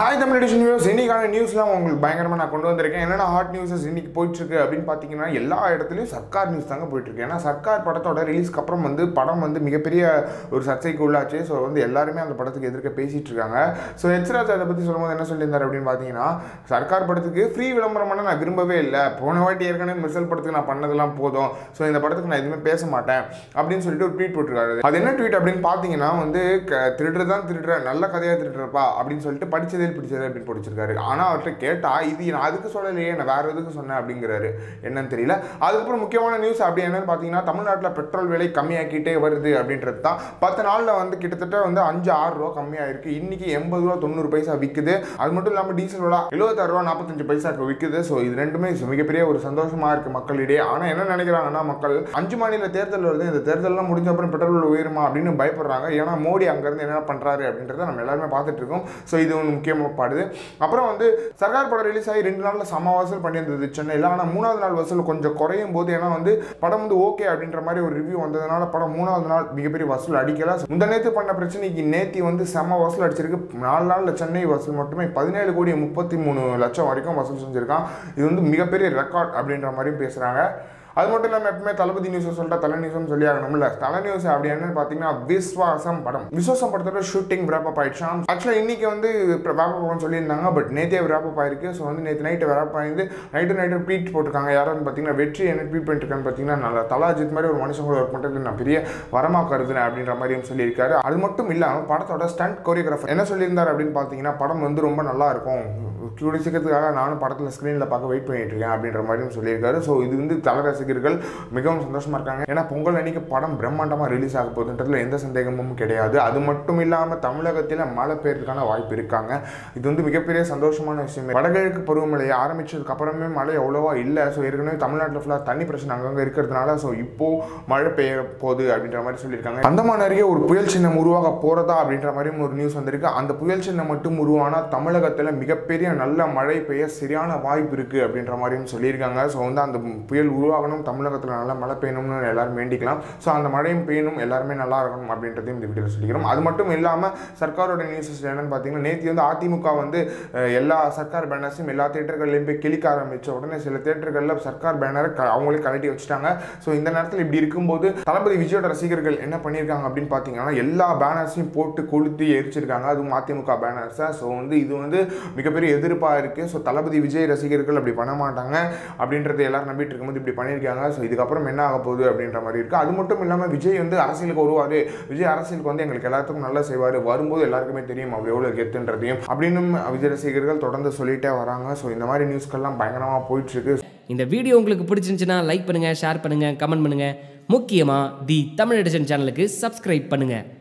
hi Tamil edition news இன்னைக்கான நியூஸ்லாம் உங்களுக்கு பயங்கரமாக நான் கொண்டு வந்திருக்கேன் என்னென்ன ஹாட் நியூஸஸ் இன்னைக்கு போயிட்டு இருக்கு அப்படின்னு பார்த்தீங்கன்னா எல்லா இடத்துலையும் சர்க்கார் நியூஸ் தாங்க போயிட்டு இருக்கு ஏன்னா சர்க்கார் படத்தோட ரிலீஸ்க்கு அப்புறம் வந்து படம் வந்து மிகப்பெரிய ஒரு சர்ச்சைக்கு உள்ளாச்சு ஸோ வந்து எல்லாருமே அந்த படத்துக்கு எதிர்க்க பேசிட்டு இருக்காங்க ஸோ எச்ராஜ் அதை பற்றி சொல்லும்போது என்ன சொல்லியிருந்தார் அப்படின்னு பார்த்தீங்கன்னா சர்க்கார் படத்துக்கு ஃப்ரீ விளம்பரம் பண்ண நான் விரும்பவே இல்லை போன வாட்டி ஏற்கனவே மிர்சல் படத்துக்கு நான் பண்ணதெல்லாம் போதும் ஸோ இந்த படத்துக்கு நான் எதுவுமே பேச மாட்டேன் அப்படின்னு சொல்லிட்டு ஒரு ட்வீட் போட்டிருக்காரு அது என்ன ட்வீட் அப்படின்னு பார்த்தீங்கன்னா வந்து திருடுறது தான் திருடுற நல்ல கதையாக திருடுறப்பா அப்படின்னு சொல்லிட்டு படிச்சதே பிடிச்சது அப்படின்னு பிடிச்சிருக்காரு ஆனால் அவர்கிட்ட கேட்டால் இது நான் அதுக்கு சொல்லலையே நான் வேற எதுக்கு சொன்னேன் அப்படிங்கிறாரு என்னன்னு தெரியல அதுக்கப்புறம் முக்கியமான நியூஸ் அப்படி என்னன்னு பார்த்தீங்கன்னா தமிழ்நாட்டில் பெட்ரோல் விலை கம்மியாக்கிட்டே வருது அப்படின்றது தான் பத்து நாளில் வந்து கிட்டத்தட்ட வந்து அஞ்சு ஆறு ரூபா கம்மியாக இருக்கு இன்னைக்கு எண்பது ரூபா தொண்ணூறு பைசா விற்குது அது மட்டும் இல்லாமல் டீசல் விலை எழுபத்தாறு ரூபா நாற்பத்தஞ்சு பைசாக்கு விற்குது ஸோ இது ரெண்டுமே மிகப்பெரிய ஒரு சந்தோஷமா இருக்கு மக்களிடையே ஆனால் என்ன நினைக்கிறாங்கன்னா மக்கள் அஞ்சு மாநில தேர்தல் வருது இந்த தேர்தல்லாம் முடிஞ்ச அப்புறம் பெட்ரோல் விலை உயருமா அப்படின்னு பயப்படுறாங்க ஏன்னா மோடி அங்கேருந்து என்ன பண்றாரு அப்படின்றத நம்ம எல்லாருமே பார்த்துட்டு இருக்கோம் ஸோ இது ஒன்று முக்கியமாக பாடுது அப்புறம் வந்து சர்க்கார் படம் ரிலீஸ் ஆகி ரெண்டு நாளில் சம வசூல் பண்ணியிருந்தது சென்னையில் ஆனால் மூணாவது நாள் வசூல் கொஞ்சம் குறையும் போது ஏன்னா வந்து படம் வந்து ஓகே அப்படின்ற மாதிரி ஒரு ரிவ்யூ வந்ததுனால படம் மூணாவது நாள் மிகப்பெரிய வசூல் அடிக்கல முந்த நேற்று பண்ண பிரச்சனைக்கு நேத்தி வந்து செம வசூல் அடிச்சிருக்கு நாலு நாளில் சென்னை வசூல் மட்டுமே பதினேழு கோடி முப்பத்தி மூணு லட்சம் வரைக்கும் வசூல் செஞ்சிருக்கான் இது வந்து மிகப்பெரிய ரெக்கார்ட் அப்படின்ற மாதிரியும் பேசுகிறாங்க அது மட்டும் இல்லாமல் எப்பவுமே தளபதி நியூஸ் சொல்லிட்டா தலை நியூஸ்னு சொல்லி ஆகணும்ல தலை நியூஸ் அப்படி என்னன்னு பார்த்தீங்கன்னா விஸ்வாசம் படம் விஸ்வாசம் படத்தோட ஷூட்டிங் ரேப்பப் ஆயிடுச்சான் ஆக்சுவலாக இன்னைக்கு வந்து ரேப்பப் சொல்லியிருந்தாங்க பட் நேற்றே ரேப்பப் ஆயிருக்கு ஸோ வந்து நேற்று நைட்டு ரேப் ஆயிருந்து நைட்டு நைட்டு ட்வீட் போட்டிருக்காங்க யாரான்னு பார்த்தீங்கன்னா வெற்றி என்ன ட்வீட் பண்ணிருக்கான்னு பார்த்தீங்கன்னா நல்லா தலாஜித் மாதிரி ஒரு மனுஷன் கூட ஒர்க் பண்ணுறது நான் பெரிய வரமாக கருதுனேன் அப்படின்ற மாதிரியும் சொல்லியிருக்காரு அது மட்டும் இல்லாமல் படத்தோட ஸ்டண்ட் கோரியோகிராஃபர் என்ன சொல்லியிருந்தார் அப்படின்னு பார்த்தீங்கன்னா படம் வந்து ரொம்ப நல்லா இருக்கும் கூடிய சீக்கிரத்துக்காக நானும் படத்தில் ஸ்க்ரீனில் பார்க்க வெயிட் பண்ணிட்டு இருக்கேன் அப்படின்ற மாதிரியும் சொல்லியிருக்காரு ஸோ இது வந்து தல ரசிகர்கள் மிகவும் சந்தோஷமா இருக்காங்க ஏன்னா பொங்கல் அன்னைக்கு படம் பிரம்மாண்டமாக ரிலீஸ் ஆக போகுதுன்றதுல எந்த சந்தேகமும் கிடையாது அது மட்டும் இல்லாமல் தமிழகத்தில் மழை பெய்யறதுக்கான வாய்ப்பு இருக்காங்க இது வந்து மிகப்பெரிய சந்தோஷமான விஷயம் வடகிழக்கு பருவமழை ஆரம்பிச்சதுக்கு அப்புறமே மழை அவ்வளோவா இல்லை ஸோ ஏற்கனவே தமிழ்நாட்டில் ஃபுல்லாக தண்ணி பிரச்சனை அங்கங்கே இருக்கிறதுனால ஸோ இப்போ மழை பெய்ய போகுது அப்படின்ற மாதிரி சொல்லியிருக்காங்க அந்தமான் அருகே ஒரு புயல் சின்னம் உருவாக போகிறதா அப்படின்ற மாதிரியும் ஒரு நியூஸ் வந்திருக்கு அந்த புயல் சின்னம் மட்டும் உருவானால் தமிழகத்தில் மிகப்பெரிய நல்ல மழை பெய்ய சரியான வாய்ப்பு இருக்குது அப்படின்ற மாதிரியும் சொல்லியிருக்காங்க ஸோ வந்து அந்த புயல் உருவாகணும் தமிழகத்தில் நல்லா மழை பெய்யணும்னு எல்லாரும் வேண்டிக்கலாம் ஸோ அந்த மழையும் பெய்யணும் எல்லாருமே நல்லா இருக்கணும் அப்படின்றதையும் இந்த வீடியோவில் சொல்லிக்கிறோம் அது மட்டும் இல்லாமல் சர்க்காரோட நியூஸஸ் என்னன்னு பார்த்தீங்கன்னா நேற்று வந்து அதிமுக வந்து அஹ், எல்லா சர்க்கார் பேனர்ஸையும் எல்லா தேட்டர்கள்லையும் போய் கிளிக்க ஆரம்பிச்ச உடனே சில தேட்டர்களில் சர்க்கார் பேனரை க அவங்களே கழட்டி வச்சுட்டாங்க ஸோ இந்த நேரத்தில் இப்படி இருக்கும்போது தளபதி விஜயோட ரசிகர்கள் என்ன பண்ணியிருக்காங்க அப்படின்னு பார்த்தீங்கன்னா எல்லா பேனர்ஸையும் போட்டு கொளுத்தி எரிச்சிருக்காங்க அதுவும் அதிமுக பேனர்ஸை ஸோ வந்து இது வந்து மிகப்பெரிய எதிர்ப்பாக இருக்குது ஸோ தளபதி விஜய் ரசிகர்கள் அப்படி பண்ண மாட்டாங்க அப்படின்றத எல்லாரும் நம்பிட்டு இருக்கும்போது இப்படி பண்ணியிருக்காங்க ஸோ இதுக்கப்புறம் என்ன ஆக போகுது அப்படின்ற மாதிரி இருக்குது அது மட்டும் இல்லாமல் விஜய் வந்து அரசியலுக்கு வருவார் விஜய் அரசியலுக்கு வந்து எங்களுக்கு எல்லாத்துக்கும் நல்லா செய்வார் வரும்போது எல்லாருக்குமே தெரியும் அவர் எவ்வளோ கெத்துன்றதையும் அப்படின்னு விஜய் ரசிகர்கள் தொடர்ந்து சொல்லிட்டே வராங்க ஸோ இந்த மாதிரி நியூஸ்கள்லாம் பயங்கரமாக போயிட்டு இருக்கு இந்த வீடியோ உங்களுக்கு பிடிச்சிருந்துச்சுன்னா லைக் பண்ணுங்கள் ஷேர் பண்ணுங்கள் கமெண்ட் பண்ணுங்கள் முக்கியமாக தி தமிழ் எடிஷன் சேனலுக்கு சப்ஸ்கிரைப் பண்ணுங்கள்